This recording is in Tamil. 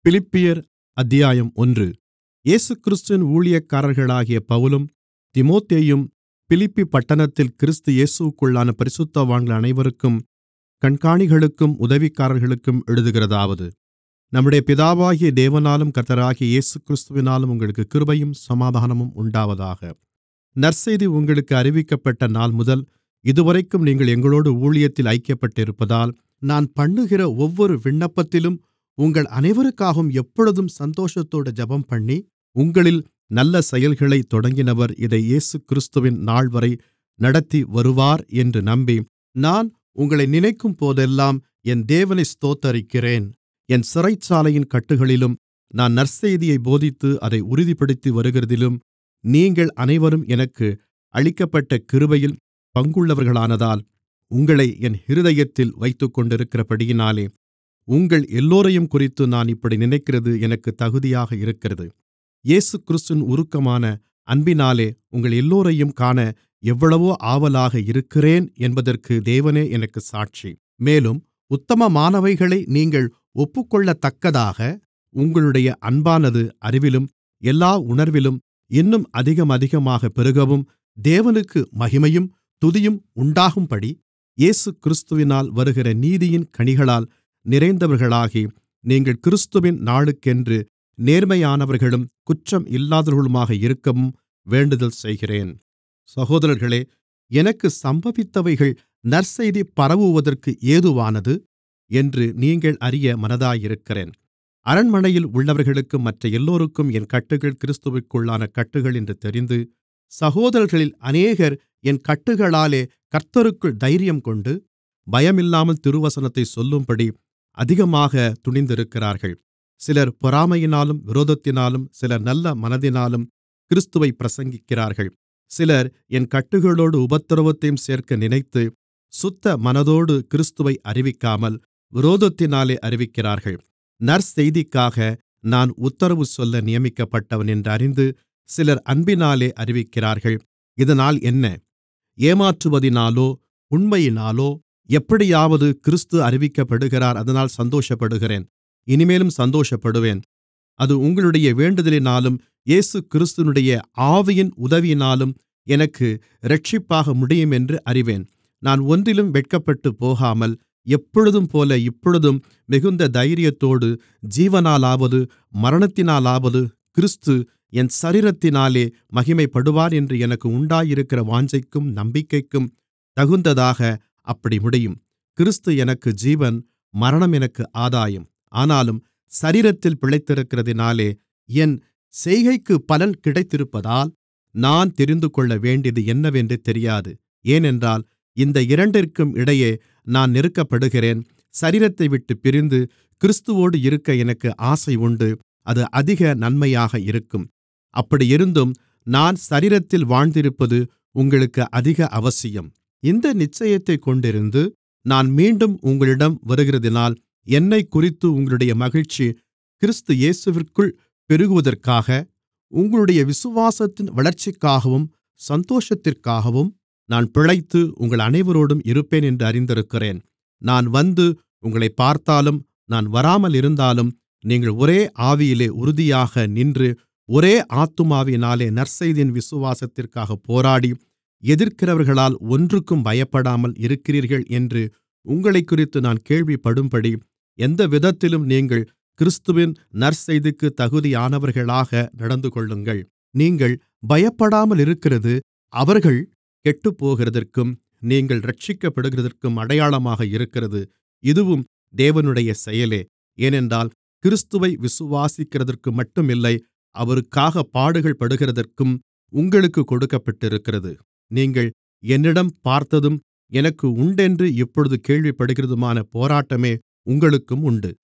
பிலிப்பியர் அத்தியாயம் ஒன்று இயேசுகிறிஸ்துவின் ஊழியக்காரர்களாகிய பவுலும் தீமோத்தேயும் பிலிப்பி பட்டணத்தில் கிறிஸ்து இயேசுவிற்குள்ளான பரிசுத்தவான்கள் அனைவருக்கும் கண்காணிகளுக்கும் உதவிக்காரர்களுக்கும் எழுதுகிறதாவது நம்முடைய பிதாவாகிய தேவனாலும் கர்த்தராகிய இயேசுகிறிஸ்துவினாலும் உங்களுக்கு கிருபையும் சமாதானமும் உண்டாவதாக நற்செய்தி உங்களுக்கு அறிவிக்கப்பட்ட நாள்முதல் இதுவரைக்கும் நீங்கள் எங்களோடு ஊழியத்தில் ஐக்கியப்பட்டிருப்பதால் நான் பண்ணுகிற ஒவ்வொரு விண்ணப்பத்திலும் உங்கள் அனைவருக்காகவும் எப்பொழுதும் சந்தோஷத்தோடு ஜெபம்பண்ணி உங்களில் நல்ல செயல்களைத் தொடங்கினவர் இதை இயேசுகிறிஸ்துவின் நாள்வரை நடத்தி வருவார் என்று நம்பி நான் உங்களை நினைக்கும்போதெல்லாம் என் தேவனை ஸ்தோத்தரிக்கிறேன் என் சிறைச்சாலையின் கட்டுகளிலும் நான் நற்செய்தியைப் போதித்து அதை உறுதிப்படுத்தி வருகிறதிலும் நீங்கள் அனைவரும் எனக்கு அளிக்கப்பட்ட கிருபையில் பங்குள்ளவர்களானதால் உங்களை என் இருதயத்தில் வைத்துக்கொண்டிருக்கிறபடியினாலே உங்கள் எல்லோரையும்குறித்து நான் இப்படி நினைக்கிறது எனக்குத் தகுதியாக இருக்கிறது இயேசுகிறிஸ்துவின் உருக்கமான அன்பினாலே உங்கள் எல்லோரையும் காண எவ்வளவோ ஆவலாக இருக்கிறேன் என்பதற்கு தேவனே எனக்குச் சாட்சி மேலும் உத்தமமானவைகளை நீங்கள் ஒப்புக்கொள்ளத்தக்கதாக உங்களுடைய அன்பானது அறிவிலும் எல்லா உணர்விலும் இன்னும் அதிகமதிகமாகப் பெருகவும் தேவனுக்கு மகிமையும் துதியும் உண்டாகும்படி இயேசுகிறிஸ்துவினால் வருகிற நீதியின் கனிகளால் நிறைந்தவர்களாகி நீங்கள் கிறிஸ்துவின் நாளுக்கென்று நேர்மையானவர்களும் குற்றம் இல்லாதவர்களுமாக இருக்கவும் வேண்டுதல் செய்கிறேன் சகோதரர்களே எனக்கு சம்பவித்தவைகள் நற்செய்தி பரவுவதற்கு ஏதுவானது என்று நீங்கள் அறிய மனதாயிருக்கிறேன் அரண்மனையில் உள்ளவர்களுக்கும் மற்ற எல்லோருக்கும் என் கட்டுகள் கிறிஸ்துவிற்குள்ளான கட்டுகள் என்று தெரிந்து சகோதரர்களில் அநேகர் என் கட்டுகளாலே கர்த்தருக்குள் தைரியங்கொண்டு பயமில்லாமல் திருவசனத்தைச் சொல்லும்படி அதிகமாக துணிந்திருக்கிறார்கள் சிலர் பொறாமையினாலும் விரோதத்தினாலும் சிலர் நல்ல மனதினாலும் கிறிஸ்துவைப் பிரசங்கிக்கிறார்கள் சிலர் என் கட்டுகளோடு உபத்திரவத்தையும் சேர்க்க நினைத்து சுத்த மனதோடு கிறிஸ்துவை அறிவிக்காமல் விரோதத்தினாலே அறிவிக்கிறார்கள் நற்செய்திக்காக நான் உத்தரவு சொல்ல நியமிக்கப்பட்டவன் என்று அறிந்து சிலர் அன்பினாலே அறிவிக்கிறார்கள் இதனால் என்ன ஏமாற்றுவதினாலோ உண்மையினாலோ எப்படியாவது கிறிஸ்து அறிவிக்கப்படுகிறார் அதனால் சந்தோஷப்படுகிறேன் இனிமேலும் சந்தோஷப்படுவேன் அது உங்களுடைய வேண்டுதலினாலும் இயேசு கிறிஸ்துவினுடைய ஆவியின் உதவியினாலும் எனக்கு இரட்சிப்பாக முடியும் என்று அறிவேன் நான் ஒன்றிலும் வெட்கப்பட்டு போகாமல் எப்பொழுதும் போல இப்பொழுதும் மிகுந்த தைரியத்தோடு ஜீவனாலாவது மரணத்தினாலாவது கிறிஸ்து என் சரீரத்தினாலே மகிமைப்படுவார் என்று எனக்கு உண்டாயிருக்கிற வாஞ்சைக்கும் நம்பிக்கைக்கும் தகுந்ததாக அப்படி முடியும் கிறிஸ்து எனக்கு ஜீவன் மரணம் எனக்கு ஆதாயம் ஆனாலும் சரீரத்தில் பிழைத்திருக்கிறதினாலே என் செய்கைக்கு பலன் கிடைத்திருப்பதால் நான் தெரிந்துகொள்ள வேண்டியது என்னவென்று தெரியாது ஏனென்றால் இந்த இரண்டிற்கும் இடையே நான் நெருக்கப்படுகிறேன் சரீரத்தை விட்டு பிரிந்து கிறிஸ்துவோடு இருக்க எனக்கு ஆசை உண்டு அது அதிக நன்மையாக இருக்கும் அப்படியிருந்தும் நான் சரீரத்தில் வாழ்ந்திருப்பது உங்களுக்கு அதிக அவசியம் இந்த நிச்சயத்தைக் கொண்டிருந்து நான் மீண்டும் உங்களிடம் வருகிறதினால் என்னைக்குறித்து உங்களுடைய மகிழ்ச்சி கிறிஸ்து இயேசுவிற்குள் பெருகுவதற்காக உங்களுடைய விசுவாசத்தின் வளர்ச்சிக்காகவும் சந்தோஷத்திற்காகவும் நான் பிழைத்து உங்கள் அனைவரோடும் இருப்பேன் என்று அறிந்திருக்கிறேன் நான் வந்து உங்களை பார்த்தாலும் நான் வராமல் இருந்தாலும் நீங்கள் ஒரே ஆவியிலே உறுதியாக நின்று ஒரே ஆத்துமாவினாலே நற்செய்தியின் விசுவாசத்திற்காக போராடி எதிர்க்கிறவர்களால் ஒன்றுக்கும் பயப்படாமல் இருக்கிறீர்கள் என்று உங்களைக்குறித்து நான் கேள்விப்படும்படி எந்த விதத்திலும் நீங்கள் கிறிஸ்துவின் நற்செய்திக்கு தகுதியானவர்களாக நடந்துகொள்ளுங்கள் நீங்கள் பயப்படாமல் இருக்கிறது அவர்கள் கெட்டுப்போகிறதற்கும் நீங்கள் இரட்சிக்கப்படுகிறதற்கும் அடையாளமாக இருக்கிறது இதுவும் தேவனுடைய செயலே ஏனென்றால் கிறிஸ்துவை விசுவாசிக்கிறதற்கு மட்டுமில்லை அவருக்காக பாடுகள் படுகிறதற்கும் உங்களுக்கு கொடுக்கப்பட்டிருக்கிறது நீங்கள் என்னிடம் பார்த்ததும் எனக்கு உண்டென்று இப்பொழுது கேள்விப்படுகிறதுமான போராட்டமே உங்களுக்கும் உண்டு